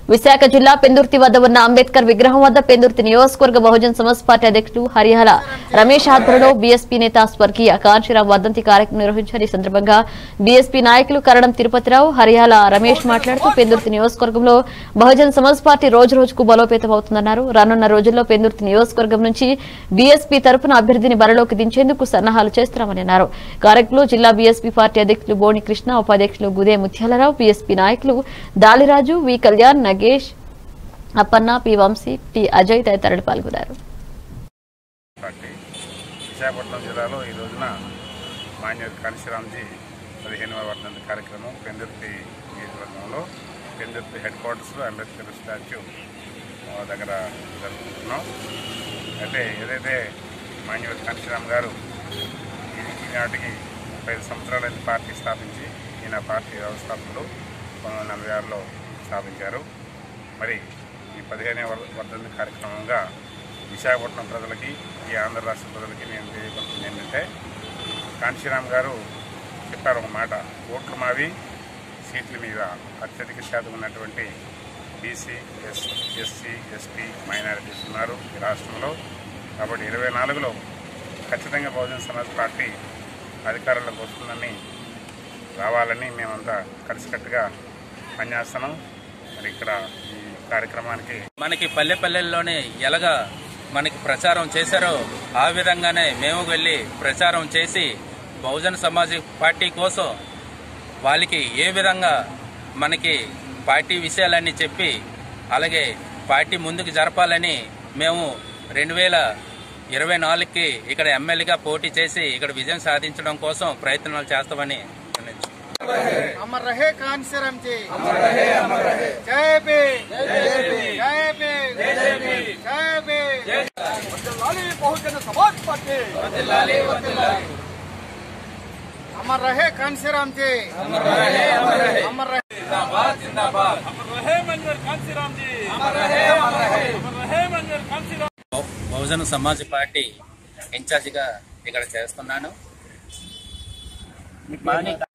విశాఖ జిల్లా పెందుర్తి వద్ద ఉన్న అంబేద్కర్ విగ్రహం వద్ద పెందుర్తి నియోజకవర్గ బహుజన్ సమాజ్ పార్టీ అధ్యక్షులు హరిహర రమేష్ ఆధ్వర్యంలో బీఎస్పీ నేత స్వర్గీయ కాంచీరావు వర్ధంతి కార్యక్రమం నిర్వహించారు ఈ సందర్భంగా బీఎస్పీ నాయకులు కరణం తిరుపతిరావు హరియాల రమేష్ మాట్లాడుతూ పెందుర్తి నియోజకవర్గంలో బహుజన్ సమాజ్ పార్టీ రోజు రోజుకు బలోపేతం అవుతుందన్నారు రానున్న రోజుల్లో పెందుర్తి నియోజకవర్గం నుంచి బీఎస్పీ తరపున అభ్యర్థిని బరిలోకి దించేందుకు సన్నాహాలు చేస్తున్నామని అన్నారు కార్యక్రమంలో జిల్లా బీఎస్పీ పార్టీ అధ్యక్షులు బోని కృష్ణ ఉపాధ్యక్షులు గుదే ముత్యాలరావు బీఎస్పీ నాయకులు Daliraju V Kalyan Nagesh Appanna P Vamsi T Ajay తదితరులు పాల్గొన్నారు పార్టీ విశాఖపట్నం జిల్లాలో ఈ రోజున మాన్య కాళీశ్వరాంజీ పదిహేనవ వర్ధంతి కార్యక్రమం పెందుర్తి నియోజకవర్గంలో పెందుర్తి హెడ్ క్వార్టర్స్లో అంబేద్కర్ స్టాచ్యూ ఆ, దగ్గర జరుపుకుంటున్నాం అయితే ఏదైతే మాన్యవతి కాళీశ్వరామ్ గారు ఈ- ఈనాటికి ముప్పై ఐదు సంవత్సరాలైన పార్టీ స్థాపించి ఈయన పార్టీ వ్యవస్థాపకులు పంతొమ్మిది వందల నలభై ఆరులో స్థాపించారు మరి ఈ పదిహేనవ వర్ధంతి కార్యక్రమంగా విశాఖపట్నం ప్రజలకి ఈ ఆంధ్ర రాష్ట్ర ప్రజలకి నేను తెలియపడుతుంది ఏంటంటే కాంశీరామ్ గారు చెప్పారు ఒక మాట ఓట్లు మావి సీట్ల మీద అత్యధిక శాతం ఉన్నటువంటి BC S SC ST minorities ఉన్నారు ఈ రాష్ట్రంలో కాబట్టి ఇరవై నాలుగులో ఖచ్చితంగా బహుజన సమాజ్ పార్టీ అధికారంలోకి వస్తుందని రావాలని మేమంతా కలిసికట్టుగా పనిచేస్తున్నాం మరి ఇక్కడ ఈ కార్యక్రమానికి మనకి పల్లె పల్లెల్లోనే ఎలాగా మనకి ప్రచారం చేశారో ఆ విధంగానే మేము వెళ్ళి ప్రచారం చేసి బహుజన సమాజ్ పార్టీ కోసం వాళ్ళకి ఏ విధంగా మనకి పార్టీ విషయాలన్నీ చెప్పి అలాగే పార్టీ ముందుకు జరపాలని మేము రెండు వేల ఇరవై నాలుగుకి ఇక్కడ ఎమ్మెల్యేగా పోటీ చేసి ఇక్కడ విజయం సాధించడం కోసం ప్రయత్నాలు చేస్తామని నిర్ణయించుకున్నాం. अमर रहे कांसीराम जी जय बे जय बे जय बे जय बे वंदलाली बहुजन समाज पार्टी वंदलाली वंदलाली अमर रहे कांसीराम जी अमर रहे अमर रहे अमर रहे బహు- బహుజన సమాజ్ పార్టీ ఇన్ఛార్జిగా ఇక్కడ చేస్తున్నాను మాని